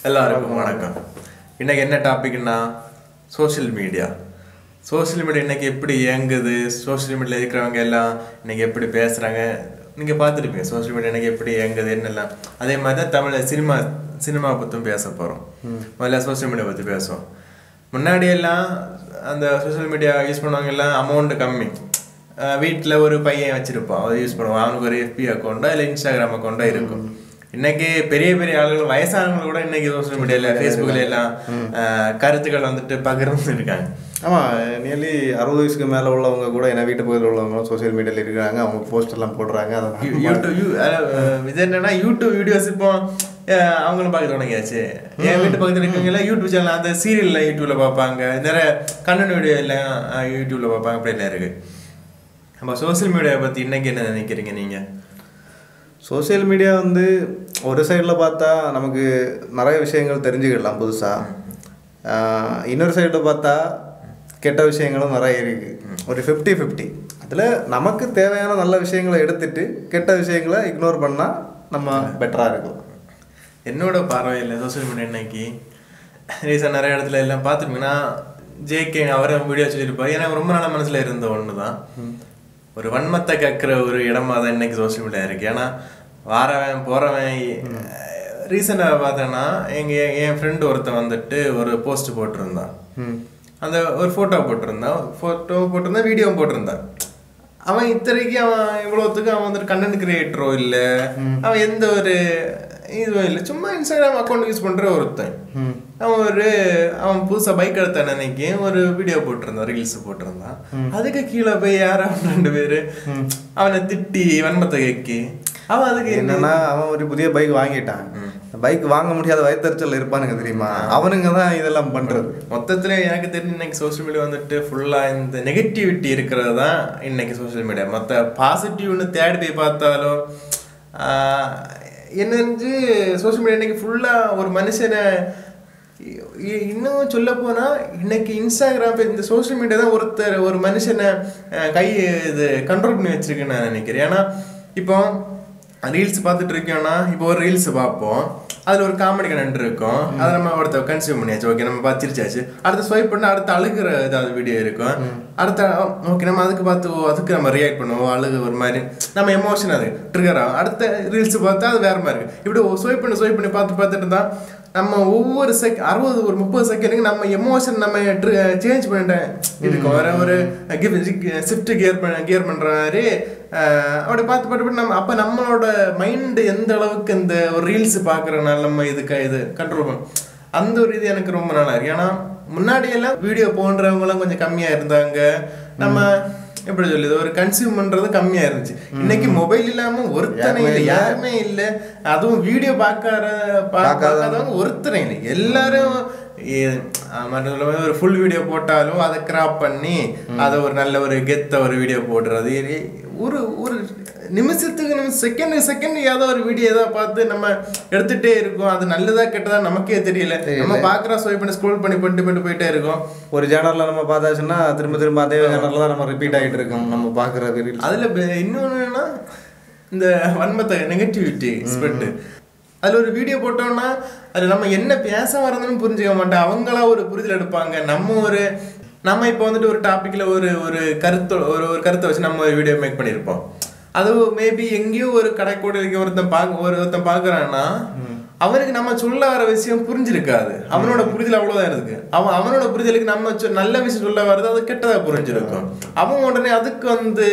எல்லாருக்கும் வணக்கம் இன்னைக்கு என்ன டாபிக்னா சோஷியல் மீடியா சோஷியல் மீடியா இன்னைக்கு எப்படி இயங்குது சோஷியல் மீடியாவில் இருக்கிறவங்க எல்லாம் இன்னைக்கு எப்படி பேசுறாங்க நீங்க பார்த்துருப்பீங்க சோஷியல் மீடியா இன்னைக்கு எப்படி இயங்குது என்னெல்லாம் அதே மாதிரி தான் தமிழ் சினிமா சினிமா பற்றும் பேச போறோம் முதல்ல சோஷியல் மீடியா பற்றி பேசுவோம் முன்னாடி எல்லாம் அந்த சோஷியல் மீடியா யூஸ் பண்ணுவாங்க எல்லாம் அமௌண்ட் கம்மி வீட்டில் ஒரு பையன் வச்சிருப்பான் அதை யூஸ் பண்ணுவான் அவனுக்கு ஒரு எஃபி அக்கௌண்ட்டோ இல்லை இன்ஸ்டாகிராம் அக்கௌண்ட்டோ இருக்கும் இன்னைக்கு பெரிய பெரிய ஆளுகள் வயசானவங்க கூட இன்னைக்கு சோஷியல் மீடியால ஃபேஸ்புக்ல எல்லாம் அஹ், கருத்துக்கள் வந்துட்டு பகிர்ந்து இருக்காங்க ஆமாம் நியர்லி அறுபது வயசுக்கு மேலே உள்ளவங்க கூட என்ன வீட்டு பகுதியில் உள்ளவங்களும் சோஷியல் மீடியாவில் இருக்கிறாங்க அவங்க போஸ்ட் எல்லாம் போடுறாங்க அதை யூ- யூடியூப் யூ- அஹ், இது என்னன்னா யூடியூப் வீடியோஸ் இப்போ அஹ், அவங்களும் பார்க்க தொடங்கியாச்சு என் வீட்டு பக்கத்துல இருக்கவங்க யூடியூப் சேனல் அந்த சீரியல்ல யூடியூப்ல பார்ப்பாங்க நிறைய கண்ணன் வீடியோ எல்லாம் அஹ், யூடியூப்ல பார்ப்பாங்க அப்படிலாம் இருக்கு நம்ம சோஷியல் மீடியா பத்தி இன்னைக்கு என்ன நினைக்கிறீங்க நீங்க சோஷியல் மீடியா வந்து ஒரு சைடில் பார்த்தா நமக்கு நிறைய விஷயங்கள் தெரிஞ்சுக்கிடலாம் புதுசாக இன்னொரு சைடில் பார்த்தா கெட்ட விஷயங்களும் நிறைய இருக்குது ஒரு ஃபிஃப்டி ஃபிஃப்டி அதில் நமக்கு தேவையான நல்ல விஷயங்களை எடுத்துட்டு கெட்ட விஷயங்களை இக்னோர் பண்ணால் நம்ம பெட்டராக இருக்கலாம் என்னோட பார்வையில் சோஷியல் மீடியா இன்னைக்கு ரீசன் நிறைய இடத்துல எல்லாம் பார்த்துருப்பீங்கன்னா ஜேகே அவரை வீடியோ சொல்லியிருப்பார் எனக்கு ரொம்ப நாள மனசுல இருந்த ஒன்று தான் ஒரு வன்மத்தை கக்கிற ஒரு இடமா தான் இன்னைக்கு சோஷியல் மீடியா இருக்கு ஏன்னா வாரவன் போறவன் ரீசெண்டாக பார்த்தேன்னா எங்க என் ஃப்ரெண்டு ஒருத்தன் வந்துட்டு ஒரு போஸ்ட் போட்டிருந்தான் அந்த ஒரு ஃபோட்டோ போட்டிருந்தான் ஃபோட்டோ போட்டிருந்தான் வீடியோ போட்டிருந்தான் அவன் இத்தனைக்கு அவன் இவ்வளோத்துக்கு அவன் வந்துட்டு கண்டென்ட் கிரியேட்டரோ இல்லை அவன் எந்த ஒரு இதுவும் இல்லை சும்மா இன்ஸ்டாகிராம் அக்கௌண்ட் யூஸ் பண்ற ஒருத்தன் அவன் ஒரு அவன் புதுசா பைக் எடுத்த அன்னைக்கு ஒரு வீடியோ போட்டிருந்தான் ரீல்ஸ் போட்டிருந்தான் அதுக்கு கீழே போய் யாரோ ரெண்டு பேரு அவனை திட்டி வன்மத்தை கேக்கி அவன் அதுக்கு என்ன என்னன்னா அவன் ஒரு புதிய பைக் வாங்கிட்டான் பைக் வாங்க முடியாத வயத்தறிச்சல் இருப்பானுங்க தெரியுமா அவனுங்க தான் இதெல்லாம் பண்றது மொத்தத்துல எனக்கு தெரிஞ்சு இன்னைக்கு சோஷியல் மீடியா வந்துட்டு ஃபுல்லா இந்த நெகட்டிவிட்டி இருக்கிறது தான் இன்னைக்கு சோஷியல் மீடியா மற்ற பாசிட்டிவ்னு தேடி போய் பார்த்தாலும் ஆஹ், என்ன தெரிஞ்சு சோஷியல் மீடியா இன்னைக்கு ஃபுல்லா ஒரு மனுஷனை இ- இ- இன்னும் சொல்ல போனா இன்னைக்கு இன்ஸ்டாகிராம் பே- இந்த சோஷியல் மீடியா தான் ஒருத்தர் ஒரு மனுஷனை அஹ், கை இது கண்ட்ரோல் பண்ணி வச்சிருக்குன்னு நான் நினைக்கிறேன் ஏன்னா இப்போ ரீல்ஸ் பார்த்துட்டு இருக்கோம்னா இப்போ ஒரு ரீல்ஸ் பார்ப்போம் அதுல ஒரு காமெடி கண்டென்ட் இருக்கும் அதை நம்ம ஒருத்த கன்சியூம் பண்ணியாச்சு ஓகே நம்ம பார்த்து சிரிச்சாச்சு அடுத்து ஸ்வைப் பண்ண அடுத்து அழுகிற ஏதாவது வீடியோ இருக்கும் அடுத்த ஓகே நம்ம அதுக்கு பார்த்து ஓ, அதுக்கு நம்ம ரியாக்ட் பண்ணுவோம் அழுகு ஒரு மாதிரி நம்ம எமோஷன் அது ட்ரிகர் ஆகும் அடுத்த ரீல்ஸ் பார்த்தா அது வேற மாதிரி இருக்கு இப்படி ஸ்வைப் பண்ணி ஸ்வைப் பண்ணி பார்த்து பார்த்துட்டு இருந்தா நம்ம ஒவ்வொரு செக் அறுபது ஒரு முப்பது செகண்டுக்கு நம்ம எமோஷன் நம்ம சேஞ்ச் பண்ணிட்டு இருக்கோம் வேற ஒரு ஷிஃப்ட் கியர் பண்ண கியர் பண்ற மாதிரி அஹ், அப்படி பார்த்து பார்த்து பார்த்து நம்ம அப்ப நம்மளோட மைண்ட் எந்த அளவுக்கு இந்த ஒரு ரீல்ஸ் பாக்குறதுனால நம்ம இதுக்கு இது கண்ட்ரோல் பண்ணும் அந்த ஒரு இது எனக்கு ரொம்ப நல்லா இருக்கு ஏன்னா முன்னாடி எல்லாம் வீடியோ போன்றவங்க எல்லாம் கொஞ்சம் கம்மியா இருந்தாங்க நம்ம எப்படி சொல்லுது ஒரு கன்சியூம் பண்றது கம்மியா இருந்துச்சு இன்னைக்கு மொபைல் இல்லாம ஒருத்தனை இல்லை யாருமே இல்ல அதுவும் வீடியோ பார்க்காத பார்க்காதவங்க ஒருத்தனை இல்லை எல்லாரும் ஏ- ஆஹ் மற்ற சொல்ல மாதிரி ஒரு ஃபுல் வீடியோ போட்டாலும் அதை கிராப் பண்ணி அதை ஒரு நல்ல ஒரு கெத்த ஒரு வீடியோ போடுறது இது ஒரு ஒரு நிமிஷத்துக்கு நிமிஷம் செகண்ட் செகண்ட் ஏதோ ஒரு வீடியோ ஏதாவது பார்த்து நம்ம எடுத்துட்டே இருக்கோம் அது நல்லதா கெட்டதா நமக்கே தெரியல நம்ம பாக்குறோம் ஸ்வைப் பண்ணி ஸ்க்ரோல் பண்ணி பண்ணிட்டு பண்ணிட்டு போயிட்டே இருக்கோம் ஒரு சேனல்ல நம்ம பார்த்தாச்சுன்னா திரும்ப திரும்ப அதே சேனல்ல தான் நம்ம ரிப்பீட் ஆகிட்டு இருக்கோம் நம்ம பார்க்குற ரீல்ஸ் அதுல பெ- இன்னொன்னு என்னன்னா இந்த வன்மத்தை நெகட்டிவிட்டி ஸ்ப்ரெட் அதுல ஒரு வீடியோ போட்டோம்னா அது நம்ம என்ன பேச வரதுன்னு புரிஞ்சுக்க மாட்டோம் அவங்களா ஒரு புரிதல் எடுப்பாங்க நம்ம ஒரு நம்ம இப்போ வந்துட்டு ஒரு டாபிக்ல ஒரு ஒரு கருத்து ஒரு ஒரு கருத்தை வச்சு நம்ம ஒரு வீடியோ மேக் பண்ணியிருப்போம் அது மேபி எங்கேயோ ஒரு கடைக்கூட இருக்க ஒருத்தன் பார்க்க ஒரு ஒருத்தன் பார்க்கறான்னா அவனுக்கு நம்ம சொல்ல வர விஷயம் புரிஞ்சிருக்காது அவனோட புரிதல் அவ்வளவுதான் இருக்கு அவன் அவனோட புரிதலுக்கு நம்ம சொ- நல்ல விஷயம் சொல்ல வர்றது அது கெட்டதா புரிஞ்சிருக்கும் அவன் உடனே அதுக்கு வந்து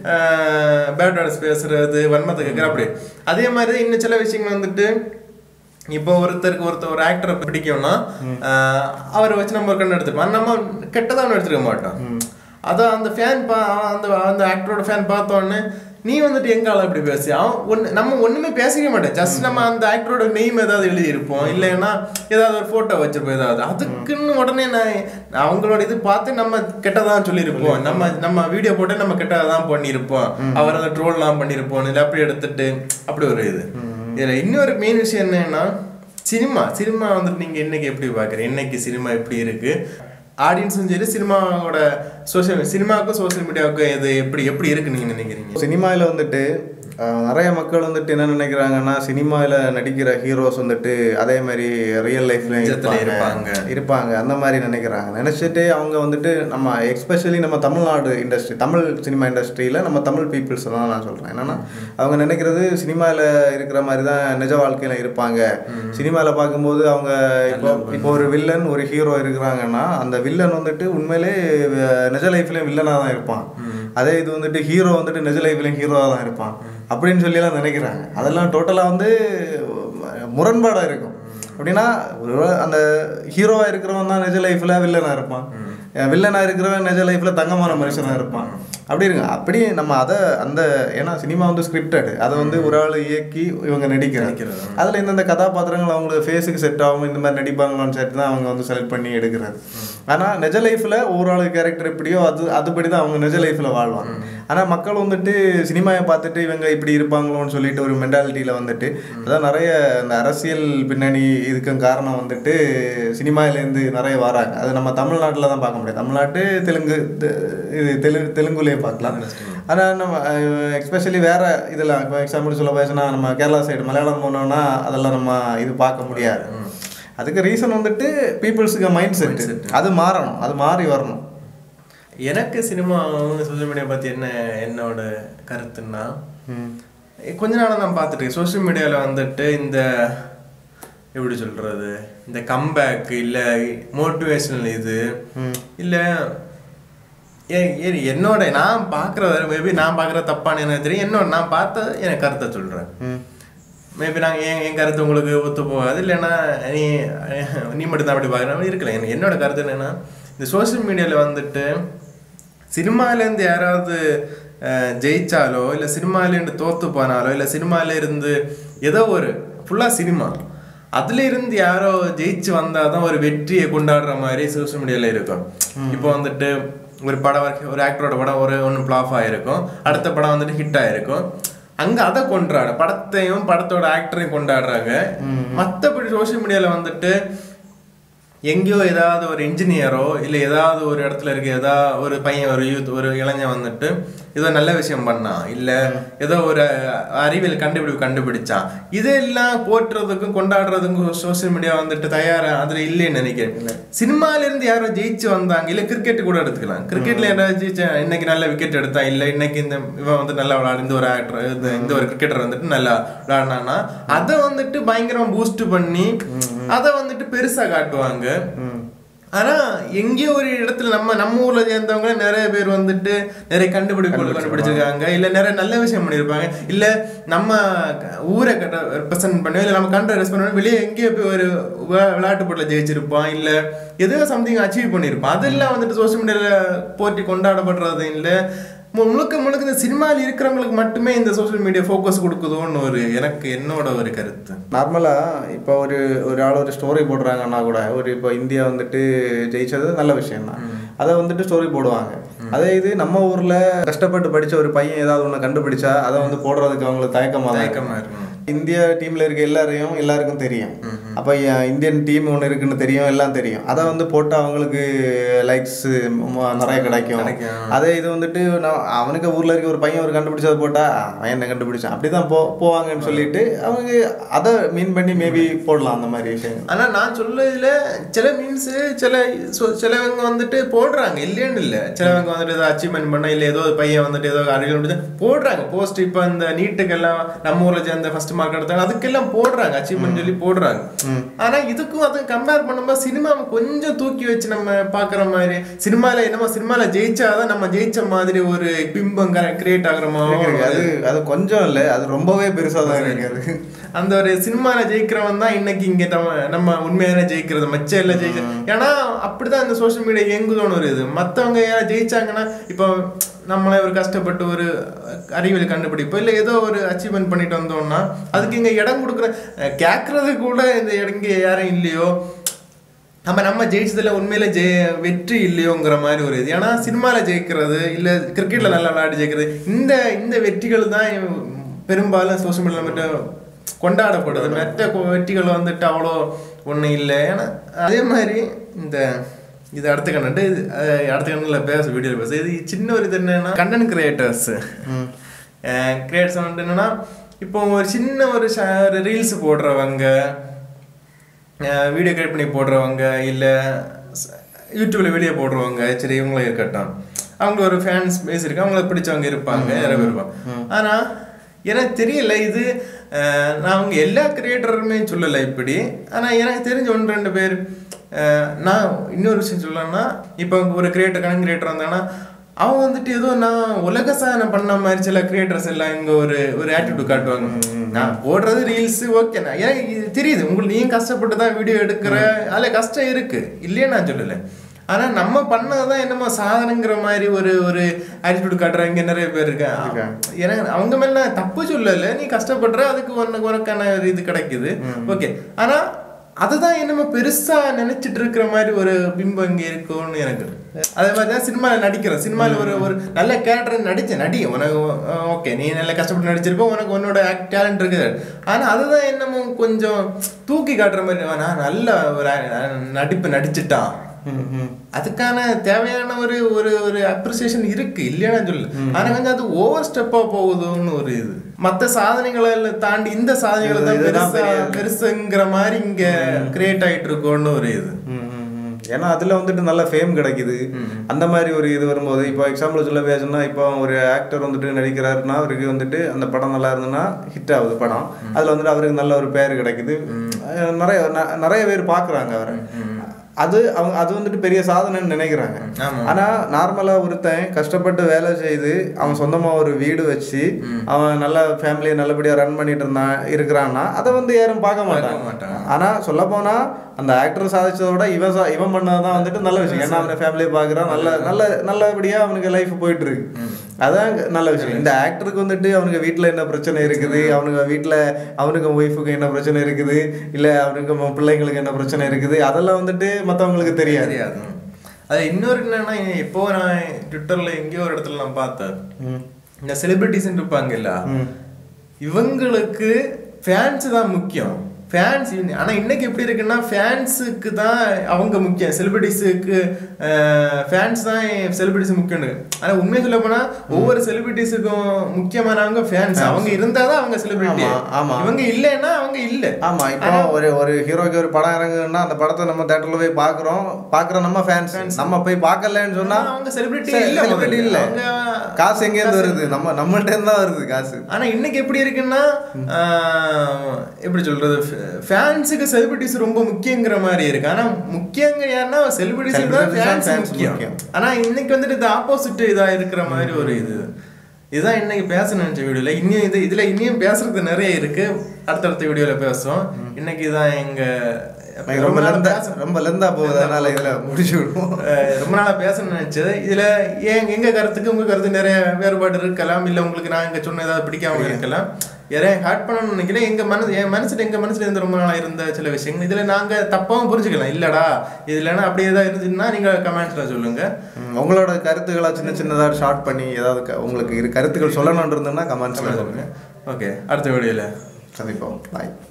பேட் வேர்ட்ஸ் பேசுறது வன்மத்தை கேட்கற அப்படி அதே மாதிரி தான் இன்னும் சில விஷயங்கள் வந்துட்டு இப்போ ஒருத்தருக்கு ஒருத்தர் ஒரு ஆக்டரை பிடிக்கும்னா ஆஹ் அவரை வச்சு நம்ம ஒரு கண்ணு எடுத்துப்போம் நம்ம கெட்டதா ஒன்று எடுத்துக்க மாட்டோம் அதான் அந்த ஃபேன் பா அந்த அந்த ஆக்டரோட ஃபேன் பார்த்தோன்னே நீ வந்துட்டு எங்க ஆள இப்படி பேசி அவன் ஒன்னு நம்ம ஒண்ணுமே பேசிக்க மாட்டோம் ஜஸ்ட் நம்ம அந்த ஆக்டரோட நெய்ம் ஏதாவது எழுதியிருப்போம் இல்லைன்னா ஏதாவது ஒரு போட்டோ வச்சிருப்போம் ஏதாவது அதுக்குன்னு உடனே நான் அவங்களோட இது பார்த்து நம்ம கெட்டதான் சொல்லியிருப்போம் நம்ம நம்ம வீடியோ போட்டு நம்ம கெட்டதான் பண்ணியிருப்போம் அவர் அந்த ட்ரோல்லாம் பண்ணியிருப்போம் இல்லை அப்படி எடுத்துட்டு அப்படி ஒரு இது இதுல இன்னொரு மெயின் விஷயம் என்னன்னா சினிமா சினிமா வந்துட்டு நீங்க இன்னைக்கு எப்படி பாக்குறீங்க இன்னைக்கு சினிமா எப்படி இருக்கு ஆடியன்ஸும் சரி சினிமாவோட சோஷியல் சினிமாவுக்கும் சோஷியல் மீடியாவுக்கும் இது எப்படி எப்படி இருக்கு நீங்க நினைக்கிறீங்க சினிமாவில் வந்துட்டு ஆஹ் நிறைய மக்கள் வந்துட்டு என்ன நினைக்கிறாங்கன்னா சினிமாவில் நடிக்கிற ஹீரோஸ் வந்துட்டு அதே மாதிரி ரியல் லைஃப்லையும் நிஜத்துல இருப்பாங்க இருப்பாங்க. இருப்பாங்க அந்த மாதிரி நினைக்கிறாங்க நினச்சிட்டு அவங்க வந்துட்டு நம்ம எக்ஸ்பெஷலி நம்ம தமிழ்நாடு இண்டஸ்ட்ரி தமிழ் சினிமா இண்டஸ்ட்ரியில் நம்ம தமிழ் பீப்புள்ஸ் தான் நான் சொல்கிறேன் என்னன்னா அவங்க நினைக்கிறது சினிமாவில் இருக்கிற மாதிரி தான் நிஜ வாழ்க்கையில் இருப்பாங்க சினிமாவில் பார்க்கும்போது அவங்க இப்போ இப்போ ஒரு வில்லன் ஒரு ஹீரோ இருக்கிறாங்கன்னா அந்த வில்லன் வந்துட்டு உண்மையிலே அஹ், நிஜ லைஃப்லேயும் வில்லனாக தான் இருப்பான் அதே இது வந்துட்டு ஹீரோ வந்துட்டு நிஜ லைஃப்லேயும் ஹீரோவாக தான் இருப்பான் அப்படின்னு சொல்லிலாம் நினைக்கிறாங்க அதெல்லாம் டோட்டலாக வந்து முரண்பாடாக இருக்கும் அப்படின்னா ஒரு அந்த ஹீரோவாக இருக்கிறவன் தான் நிஜ லைஃப்பில் வில்லனாக இருப்பான் வில்லனாக இருக்கிறவன் நிஜ லைஃப்பில் தங்கமான மனுஷனாக இருப்பான் அப்படி இருங்க அப்படி நம்ம அதை அந்த ஏன்னா சினிமா வந்து ஸ்கிரிப்டட் அதை வந்து ஒரு ஆள் இயக்கி இவங்க நடிக்கிறாங்க நடிக்கிறது. அதில் இந்தந்த கதாபாத்திரங்கள் அவங்களுக்கு ஃபேஸுக்கு செட் ஆகும் இந்த மாதிரி நடிப்பாங்களான்னு செட் தான் அவங்க வந்து செலக்ட் பண்ணி எடுக்கிறது ஆனால் நிஜ லைஃப்பில் ஒரு ஆளு கேரக்டர் எப்படியோ அது அதுபடி தான் அவங்க நிஜ லைஃப்பில் வாழ்வாங்க ஆனால் மக்கள் வந்துட்டு சினிமாவை பார்த்துட்டு இவங்க இப்படி இருப்பாங்களோன்னு சொல்லிட்டு ஒரு மென்டாலிட்டியில் வந்துட்டு அதான் நிறைய இந்த அரசியல் பின்னணி இதுக்கும் காரணம் வந்துட்டு சினிமாவிலேருந்து நிறைய வராங்க அது நம்ம தமிழ்நாட்டில் தான் பார்க்க முடியாது தமிழ்நாட்டு தெலுங்கு தெ- இது தெலு தெலுங்குலேயே பார்க்கலாம் ஆனால் நம்ம எக்ஸ்பெஷலி வேற இதில் இப்போ எக்ஸாம்பிள் சொல்ல போச்சுன்னா நம்ம கேரளா சைடு மலையாளம் போனோம்னா அதெல்லாம் நம்ம இது பார்க்க முடியாது அதுக்கு ரீசன் வந்துட்டு பீப்புள்ஸுக்கு மைண்ட் செட் அது மாறணும் அது மாறி வரணும் எனக்கு சினிமா சோஷியல் மீடியா பற்றி என்ன என்னோட கருத்துன்னா கொஞ்ச நாளாக நான் பார்த்துட்டு சோஷியல் மீடியாவில் வந்துட்டு இந்த எப்படி சொல்கிறது இந்த கம்பேக் இல்லை மோட்டிவேஷனல் இது இல்லை என்னோட நான் பார்க்குற மேபி நான் பார்க்குற தப்பான எனக்கு தெரியும் என்னோட நான் பார்த்த என் கருத்தை சொல்கிறேன் மேபி நாங்கள் என் என் கருத்து உங்களுக்கு ஒத்து போகாது இல்லைன்னா நீ நீ மட்டும் தான் அப்படி பார்க்குற இருக்கலாம் எனக்கு என்னோட கருத்து என்னன்னா இந்த சோஷியல் மீடியாவில் வந்துட்டு சினிமாலேருந்து யாராவது அஹ், ஜெயிச்சாலோ இல்லை சினிமாலேருந்து தோத்து போனாலோ இல்லை சினிமால இருந்து ஏதோ ஒரு ஃபுல்லாக சினிமா அதுல இருந்து யாரோ ஜெயிச்சு வந்தாதான் ஒரு வெற்றியை கொண்டாடுற மாதிரி சோஷியல் மீடியால இருக்கும் இப்போ வந்துட்டு ஒரு படம் வரைக்கும் ஒரு ஆக்டரோட படம் ஒரு ஒன்று ஃப்ளாப் ஆயிருக்கும் அடுத்த படம் வந்துட்டு ஹிட் ஆயிருக்கும் அங்க அதை கொண்டாட படத்தையும் படத்தோட ஆக்டரையும் கொண்டாடுறாங்க மத்தபடி சோஷியல் மீடியால வந்துட்டு எங்கேயோ ஏதாவது ஒரு இன்ஜினியரோ இல்லை ஏதாவது ஒரு இடத்துல இருக்க ஏதாவது ஒரு பையன் ஒரு யூத் ஒரு இளைஞன் வந்துட்டு ஏதோ நல்ல விஷயம் பண்ணான் இல்லை ஏதோ ஒரு அறிவியல் கண்டுபிடிப்பு கண்டுபிடிச்சான் இதெல்லாம் போற்றுறதுக்கும் கொண்டாடுறதுக்கும் சோஷியல் மீடியா வந்துட்டு தயாரா அதுல இல்லைன்னு நினைக்கிறேன் சினிமால இருந்து யாரோ ஜெயிச்சு வந்தாங்க இல்ல கிரிக்கெட் கூட எடுத்துக்கலாம் கிரிக்கெட்ல யாராவது ஜெயிச்சா இன்னைக்கு நல்ல விக்கெட் எடுத்தா இல்ல இன்னைக்கு இந்த இவன் வந்து நல்லா விளையாடு இந்த ஒரு ஆக்டர் இந்த ஒரு கிரிக்கெட்டர் வந்துட்டு நல்லா விளையாடினான்னா அதை வந்துட்டு பயங்கரமா பூஸ்ட் பண்ணி அதை வந்துட்டு பெருசா காட்டுவாங்க ஆனா எங்கேயோ ஒரு இடத்துல நம்ம நம்ம ஊர்ல சேர்ந்தவங்க நிறைய பேர் வந்துட்டு நிறைய கண்டுபிடிப்புகள் கண்டுபிடிச்சிருக்காங்க இல்ல நிறைய நல்ல விஷயம் பண்ணியிருப்பாங்க இல்ல நம்ம க- ஊரை ரெப்ரசன்ட் பண்ணி இல்ல நம்ம கண்ட்ரை ரெஸ்பெக்ட் பண்ணி வெளியே எங்கேயோ போய் ஒரு வி- விளையாட்டு போட்டில ஜெயிச்சிருப்பான் இல்ல ஏதோ சம்திங் அச்சீவ் பண்ணியிருப்பான் அதெல்லாம் வந்துட்டு சோஷியல் மீடியால போட்டி கொண்டாடப்படுறது இல்ல மு- முழுக்க முழுக்க இந்த சினிமாவில் இருக்கிறவங்களுக்கு மட்டுமே இந்த சோஷியல் மீடியா ஃபோக்கஸ் கொடுக்குதோன்னு ஒரு எனக்கு என்னோட ஒரு கருத்து நார்மலாக இப்போ ஒரு ஒரு ஆள் ஒரு ஸ்டோரி போடுறாங்கன்னா கூட ஒரு இப்போ இந்தியா வந்துட்டு ஜெயிச்சது நல்ல விஷயம் தான் அதை வந்துட்டு ஸ்டோரி போடுவாங்க அதே இது நம்ம ஊரில் கஷ்டப்பட்டு படித்த ஒரு பையன் ஏதாவது ஒன்று கண்டுபிடிச்சா அதை வந்து போடுறதுக்கு அவங்களுக்கு தயக்கமாக தான் இருக்கும். தயக்கமா இருக்கும் இந்தியா டீம்ல இருக்க எல்லாரையும் எல்லாருக்கும் தெரியும் அப்போ இந்தியன் டீம் ஒன்று இருக்குன்னு தெரியும் எல்லாம் தெரியும் அதை வந்து போட்டு அவங்களுக்கு லைக்ஸ் நிறைய கிடைக்கும் கிடைக்கும். அதே இது வந்துட்டு நான் அவனுக்கு ஊர்ல இருக்க ஒரு பையன் ஒரு கண்டுபிடிச்சதை போட்டா "ஆ, அவன் என்ன கண்டுபிடிச்சான் அப்படிதான் போ போவாங்கன்னு சொல்லிட்டு அவங்க அதை மீன் பண்ணி மேபி போடலாம் அந்த மாதிரி விஷயங்கள் ஆனா நான் சொல்லதுல சில மீன்ஸ் சில சொ- சிலவங்க வந்துட்டு போடுறாங்க இல்லைன்னு இல்ல சிலவங்க வந்துட்டு ஏதோ அச்சீவ்மெண்ட் பண்ண இல்ல ஏதோ ஒரு பையன் வந்துட்டு ஏதோ அறிவியல் போடுறாங்க போஸ்ட் இப்ப இந்த நீட்டுக்கெல்லாம் நம்ம ஊர்ல சேர்ந்த ஃபர்ஸ்ட் மார்க் எடுத்தாங்க அதுக்கெல்லாம் போடுறாங்க அச்சீவ்மெண்ட் சொல்லி போடுறாங்க ஆனா இதுக்கும் அதுவும் கம்பேர் பண்ணும்போது சினிமாவை கொஞ்சம் தூக்கி வச்சு நம்ம பாக்குற மாதிரி சினிமால என்னமோ சினிமால ஜெயிச்சாதான் நம்ம ஜெயிச்ச மாதிரி ஒரு பிம்பம் கிரியேட் ஆகுற மாதிரி அது அது கொஞ்சம் இல்லை அது ரொம்பவே பெருசாக தான் இருக்கு அது அந்த ஒரு சினிமால ஜெயிக்கிறவன் தான் இன்னைக்கு இங்க நம்ம நம்ம உண்மையான ஜெயிக்கிறது மச்ச இல்ல ஜெயிச்ச ஏன்னா அப்படிதான் இந்த சோஷியல் மீடியா இயங்குதோன்னு ஒரு இது மத்தவங்க யாரா ஜெயிச்சாங்கன்னா இப்போ நம்மளே ஒரு கஷ்டப்பட்டு ஒரு அறிவியல் கண்டுபிடிப்போம் இல்ல ஏதோ ஒரு அச்சீவ்மெண்ட் பண்ணிட்டு வந்தோம்னா அதுக்கு இங்க இடம் கொடுக்குற அஹ், கேட்கறது கூட இந்த இங்க யாரும் இல்லையோ நம்ம நம்ம ஜெயிச்சதுல உண்மையில ஜெய வெற்றி இல்லையோங்கிற மாதிரி ஒரு இது ஏன்னா சினிமால ஜெயிக்கிறது இல்ல கிரிக்கெட்ல நல்லா விளையாடி ஜெயிக்கிறது இந்த இந்த வெற்றிகள் தான் பெரும்பாலும் சோஷியல் மீடியால மட்டும் கொண்டாடப்படுது மற்ற கொ- வெற்றிகள் வந்துட்டு அவ்வளோ ஒன்றும் இல்லை ஏன்னா அதே மாதிரி இந்த இது அடுத்த கண்டென்ட் இது அஹ், அடுத்த கண்டென்ட்ல பேச வீடியோ பேச இது சின்ன ஒரு இது என்னன்னா கண்டென்ட் கிரியேட்டர்ஸ் கிரியேட்டர்ஸ் வந்துட்டு என்னன்னா இப்போ ஒரு சின்ன ஒரு ரீல்ஸ் போடுறவங்க வீடியோ கிரியேட் பண்ணி போடுறவங்க இல்லை யூடியூப்ல வீடியோ போடுறவங்க சரி இவங்களும் இருக்கட்டும் அவங்க ஒரு ஃபேன்ஸ் பேஸ் இருக்கு அவங்கள பிடிச்சவங்க இருப்பாங்க யாரோ இருப்பாங்க ஆனா எனக்கு தெரியல இது அஹ், நான் அவங்க எல்லா கிரியேட்டருமே சொல்லலை இப்படி ஆனா எனக்கு தெரிஞ்ச ஒன்று ரெண்டு பேர் அஹ், நான் இன்னொரு விஷயம் சொல்லணும்னா இப்போ ஒரு கிரியேட்டர் கணக்கு கிரியேட்டர் வந்தாங்கன்னா அவன் வந்துட்டு ஏதோ நான் உலக சாதனை பண்ண மாதிரி சில கிரியேட்டர்ஸ் எல்லாம் இங்க ஒரு ஒரு ஆட்டிடியூட் காட்டுவாங்க நான் போடுறது ரீல்ஸ் ஓகே எனக்கு இது தெரியுது உங்களுக்கு நீயும் கஷ்டப்பட்டு தான் வீடியோ எடுக்கிற அதுல கஷ்டம் இருக்கு இல்லையே நான் சொல்லல ஆனா நம்ம பண்ணதுதான் என்னமோ சாதனைங்கிற மாதிரி ஒரு ஒரு ஆட்டிடியூட் காட்டுறவங்க நிறைய பேர் இருக்காங்க எனக்கு அவங்க மேல நான் தப்பு சொல்லல நீ கஷ்டப்படுற அதுக்கு உனக்கு உனக்கான ஒரு இது கிடைக்குது ஓகே ஆனா அதுதான் என்னமோ பெருசா நினைச்சிட்டு இருக்கிற மாதிரி ஒரு பிம்பம் இங்க இருக்கும்னு எனக்கு அதே மாதிரி தான் சினிமாவில் நடிக்கிறோம் சினிமாவில் ஒரு ஒரு நல்ல கேரக்டர் நடிச்ச நடி உனக்கு ஓகே நீ நல்ல கஷ்டப்பட்டு நடிச்சிருப்ப உனக்கு உன்னோட டேலண்ட் இருக்குது ஆனா அதுதான் என்னமோ கொஞ்சம் தூக்கி காட்டுற மாதிரி நான் நல்ல ஒரு அ- நடிப்பு நடிச்சிட்டான் அதுக்கான தேவையான ஒரு ஒரு ஒரு அப்ரிசியேஷன் இருக்கு இல்லையா சொல்லல ஆனா கொஞ்சம் அது ஓவர் ஸ்டெப்பா போகுதுன்னு ஒரு இது மத்த சாதனைகளை எல்லாம் தாண்டி இந்த சாதனைகளை தான் இதுதான் பெருசா பெருசுங்கிற மாதிரி இங்க கிரியேட் ஆயிட்டு இருக்கோன்னு ஒரு இது ம், ம், ம். ஏன்னா அதுல வந்துட்டு நல்ல ஃபேம் கிடைக்குது அந்த மாதிரி ஒரு இது வரும்போது இப்போ எக்ஸாம்பிள் சொல்ல பேசுனா இப்போ ஒரு ஆக்டர் வந்துட்டு நடிக்கிறாருன்னா அவருக்கு வந்துட்டு அந்த படம் நல்லா இருந்ததுன்னா ஹிட் ஆகுது படம் அதுல வந்துட்டு அவருக்கு நல்ல ஒரு பேர் கிடைக்குது அஹ் நிறைய ந- நிறைய பேர் பாக்குறாங்க அவரை அது அவங்க அது வந்துட்டு பெரிய சாதனைன்னு நினைக்கிறாங்க ஆமா. ஆனா நார்மலா ஒருத்தன் கஷ்டப்பட்டு வேலை செய்து அவன் சொந்தமா ஒரு வீடு வச்சு அவன் நல்ல ஃபேமிலியை நல்லபடியா ரன் பண்ணிட்டு இருந்தான் இருக்கிறான்னா அதை வந்து யாரும் பார்க்க மாட்டாங்க மாட்டாங்க. ஆனா சொல்ல போனா அந்த ஆக்டர் சாதிச்சதை விட இவன் சா- இவன் பண்ணதான் வந்துட்டு நல்ல விஷயம் ஏன்னா அவனை ஃபேமிலியை பார்க்குறான் நல்ல நல்ல நல்லபடியா அவனுக்கு லைஃப் போயிட்டு இருக்கு அதான் இங்க நல்ல விஷயம் இந்த ஆக்டருக்கு வந்துட்டு அவனுக்கு வீட்ல என்ன பிரச்சனை இருக்குது அவனுக்கு வீட்ல அவனுக்கு ஒய்ஃபுக்கு என்ன பிரச்சனை இருக்குது இல்ல அவனுக்கு ம- பிள்ளைங்களுக்கு என்ன பிரச்சனை இருக்குது அதெல்லாம் வந்துட்டு மத்தவங்களுக்கு தெரியாது தெரியாது அது இன்னொரு என்னன்னா இப்போ நான் ட்விட்டர்ல எங்கேயோ ஒரு இடத்துல நான் பார்த்தேன் ம். இந்த செலிபிரிட்டிஸ் இருப்பாங்கல்ல இவங்களுக்கு ஃபேன்ஸ் தான் முக்கியம் ஃபேன்ஸ் ஆனா இன்னைக்கு எப்படி இருக்குன்னா ஃபேன்ஸுக்கு தான் அவங்க முக்கியம் செலிபிரிட்டிஸுக்கு ஃபேன்ஸ் தான் செலிபிரிட்டிஸ் முக்கியம் ஆனா உண்மையை சொல்ல போனா ஒவ்வொரு செலிபிரிட்டிஸுக்கும் முக்கியமானவங்க ஃபேன்ஸ் அவங்க இருந்தா தான் அவங்க செலிபிரிட்டி ஆமா, ஆமா. இவங்க இல்லைன்னா அவங்க இல்ல ஆமா இப்போ ஒரு ஒரு ஹீரோக்கு ஒரு படம் இறங்குதுன்னா அந்த படத்தை நம்ம தேட்டர்ல போய் பாக்குறோம் பாக்குற நம்ம ஃபேன்ஸ் நம்ம போய் பார்க்கலன்னு சொன்னா ஆனா அவங்க celebrity சரி, இல்ல celebrity முதல்ல. இல்ல அவங்க காசு எங்க இருந்து வருது நம்ம நம்மள்ட்ட இருந்து தான் வருது காசு ஆனா இன்னைக்கு எப்படி இருக்குன்னா ஆஹ், எப்படி சொல்றது ஃபேன்ஸுக்கு செலிபிரிட்டிஸ் ரொம்ப முக்கியங்கிற மாதிரி இருக்கு ஆனா முக்கியங்க யாருன்னா செலிபிரிட்டிஸ் தான் Celebrities தான் ஃபேன்ஸ் fans முக்கியம் முக்கியம். ஆனா இன்னைக்கு வந்துட்டு இது ஆப்போசிட் இதா இருக்கிற மாதிரி ஒரு இது இதுதான் இன்னைக்கு பேச நினைச்ச வீடியோல இன்னும் இது இதுல இன்னும் பேசுறது நிறைய இருக்கு அடுத்தடுத்த வீடியோல பேசுவோம் இன்னைக்கு இதான் எங்க ரொம்ப ரொம்ப நாள் லெந்தா பேச ரொம்ப லெந்தா போகுது அதனால இதுல முடிச்சு விடுவோம் அஹ் ரொம்ப நாளா பேசணும்னு நினைச்சது இதுல ஏன் எங்க கருத்துக்கு உங்க கருத்து நிறைய வேறுபாடு இருக்கலாம் இல்ல உங்களுக்கு நான் இங்க சொன்ன ஏதாவது பிடிக்காம இருக்கலாம் யாரையும் ஹார்ட் பண்ணணும்னு நினைக்கிறேன் எங்க மனசு என் மனசுல எங்க மனசுல இருந்து ரொம்ப நாளா இருந்த சில விஷயங்கள் இதுல நாங்க தப்பாவும் புரிஞ்சுக்கலாம் இல்லடா இது இல்லைன்னா அப்படி ஏதாவது இருந்துச்சுன்னா நீங்க கமெண்ட்ஸ்ல சொல்லுங்க ம், உங்களோட கருத்துக்களா சின்ன சின்னதா ஷார்ட் பண்ணி ஏதாவது க- உங்களுக்கு இரு கருத்துக்கள் சொல்லணும்னு இருந்ததுன்னா கமெண்ட்ஸ்ல சொல்லுங்க ஓகே அடுத்த வீடியோல சந்திப்போம் பாய்